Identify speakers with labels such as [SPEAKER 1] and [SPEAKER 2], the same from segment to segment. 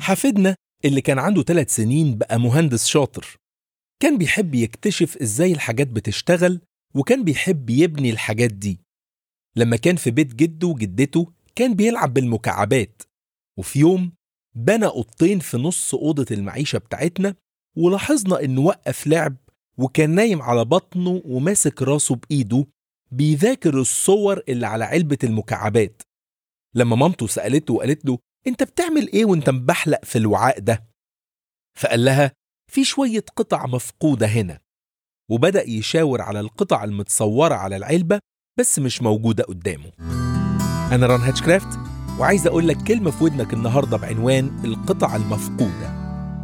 [SPEAKER 1] حفيدنا اللي كان عنده ثلاث سنين بقى مهندس شاطر كان بيحب يكتشف ازاي الحاجات بتشتغل وكان بيحب يبني الحاجات دي لما كان في بيت جده وجدته كان بيلعب بالمكعبات وفي يوم بنى اوضتين في نص اوضه المعيشه بتاعتنا ولاحظنا انه وقف لعب وكان نايم على بطنه وماسك راسه بايده بيذاكر الصور اللي على علبه المكعبات لما مامته سالته وقالت له انت بتعمل ايه وانت مبحلق في الوعاء ده فقال لها في شويه قطع مفقوده هنا وبدا يشاور على القطع المتصوره على العلبه بس مش موجوده قدامه انا ران هاتشكرافت وعايز اقول لك كلمه في ودنك النهارده بعنوان القطع المفقوده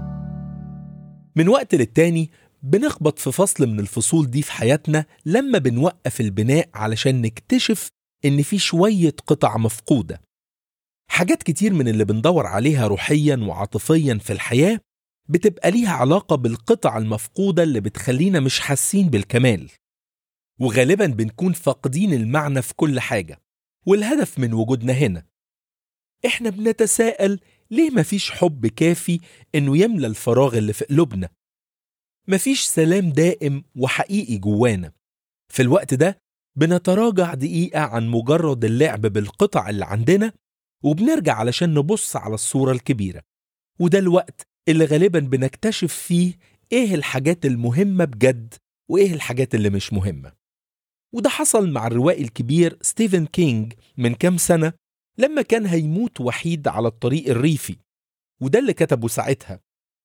[SPEAKER 1] من وقت للتاني بنخبط في فصل من الفصول دي في حياتنا لما بنوقف البناء علشان نكتشف ان في شويه قطع مفقوده حاجات كتير من اللي بندور عليها روحيا وعاطفيا في الحياه بتبقى ليها علاقه بالقطع المفقوده اللي بتخلينا مش حاسين بالكمال وغالبا بنكون فاقدين المعنى في كل حاجه والهدف من وجودنا هنا احنا بنتساءل ليه مفيش حب كافي انه يملى الفراغ اللي في قلوبنا مفيش سلام دائم وحقيقي جوانا في الوقت ده بنتراجع دقيقة عن مجرد اللعب بالقطع اللي عندنا وبنرجع علشان نبص على الصورة الكبيرة وده الوقت اللي غالبا بنكتشف فيه ايه الحاجات المهمة بجد وايه الحاجات اللي مش مهمة وده حصل مع الروائي الكبير ستيفن كينج من كام سنة لما كان هيموت وحيد على الطريق الريفي وده اللي كتبه ساعتها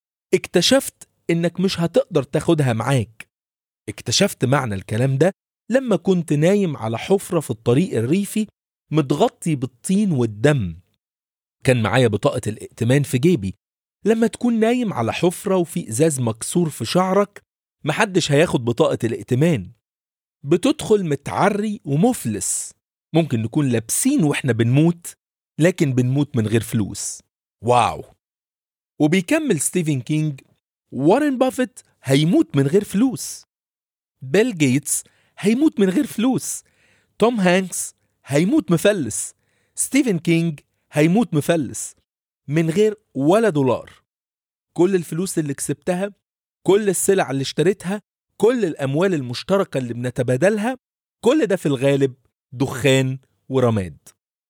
[SPEAKER 1] اكتشفت انك مش هتقدر تاخدها معاك اكتشفت معنى الكلام ده لما كنت نايم على حفرة في الطريق الريفي متغطي بالطين والدم كان معايا بطاقة الائتمان في جيبي لما تكون نايم على حفرة وفي إزاز مكسور في شعرك محدش هياخد بطاقة الائتمان بتدخل متعري ومفلس ممكن نكون لابسين واحنا بنموت لكن بنموت من غير فلوس واو وبيكمل ستيفن كينج وارن بافيت هيموت من غير فلوس بيل جيتس هيموت من غير فلوس توم هانكس هيموت مفلس ستيفن كينج هيموت مفلس من غير ولا دولار كل الفلوس اللي كسبتها كل السلع اللي اشتريتها كل الأموال المشتركة اللي بنتبادلها كل ده في الغالب دخان ورماد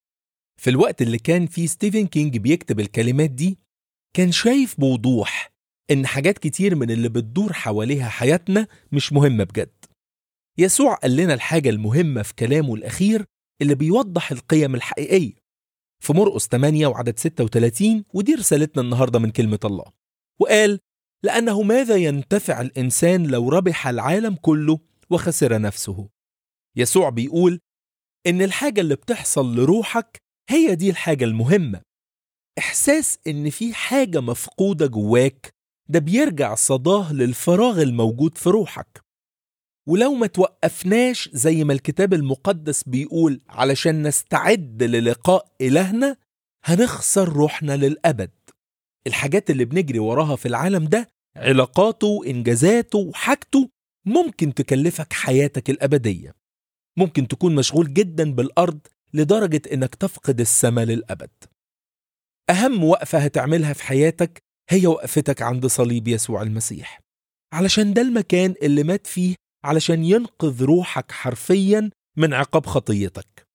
[SPEAKER 1] في الوقت اللي كان فيه ستيفن كينج بيكتب الكلمات دي كان شايف بوضوح إن حاجات كتير من اللي بتدور حواليها حياتنا مش مهمة بجد يسوع قال لنا الحاجة المهمة في كلامه الأخير اللي بيوضح القيم الحقيقية في مرقس 8 وعدد 36 ودي رسالتنا النهاردة من كلمة الله وقال لأنه ماذا ينتفع الإنسان لو ربح العالم كله وخسر نفسه يسوع بيقول إن الحاجة اللي بتحصل لروحك هي دي الحاجة المهمة إحساس إن في حاجة مفقودة جواك ده بيرجع صداه للفراغ الموجود في روحك ولو ما توقفناش زي ما الكتاب المقدس بيقول علشان نستعد للقاء إلهنا هنخسر روحنا للأبد الحاجات اللي بنجري وراها في العالم ده علاقاته إنجازاته وحاجته ممكن تكلفك حياتك الأبدية ممكن تكون مشغول جدا بالأرض لدرجة إنك تفقد السماء للأبد أهم وقفة هتعملها في حياتك هي وقفتك عند صليب يسوع المسيح علشان ده المكان اللي مات فيه علشان ينقذ روحك حرفيا من عقاب خطيتك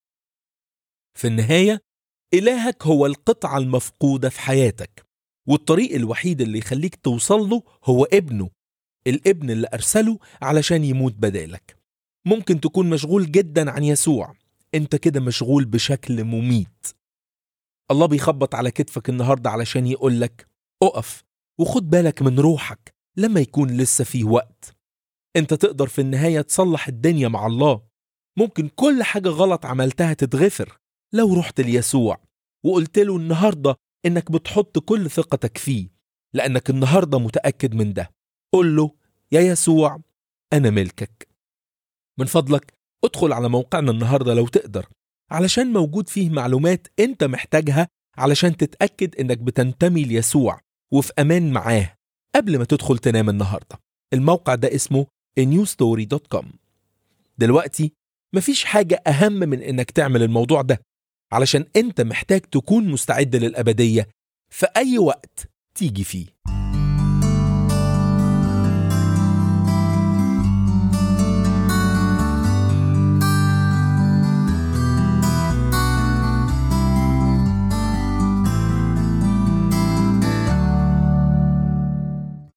[SPEAKER 1] في النهاية إلهك هو القطعة المفقودة في حياتك والطريق الوحيد اللي يخليك توصل له هو ابنه الابن اللي أرسله علشان يموت بدالك ممكن تكون مشغول جدا عن يسوع انت كده مشغول بشكل مميت الله بيخبط على كتفك النهاردة علشان يقولك اقف وخد بالك من روحك لما يكون لسه فيه وقت انت تقدر في النهاية تصلح الدنيا مع الله ممكن كل حاجة غلط عملتها تتغفر لو رحت ليسوع وقلت له النهاردة انك بتحط كل ثقتك فيه لانك النهاردة متأكد من ده قل له يا يسوع انا ملكك من فضلك ادخل على موقعنا النهاردة لو تقدر علشان موجود فيه معلومات انت محتاجها علشان تتأكد انك بتنتمي ليسوع وفي امان معاه قبل ما تدخل تنام النهارده الموقع ده اسمه newstory.com دلوقتي مفيش حاجة أهم من إنك تعمل الموضوع ده علشان أنت محتاج تكون مستعد للأبدية في أي وقت تيجي فيه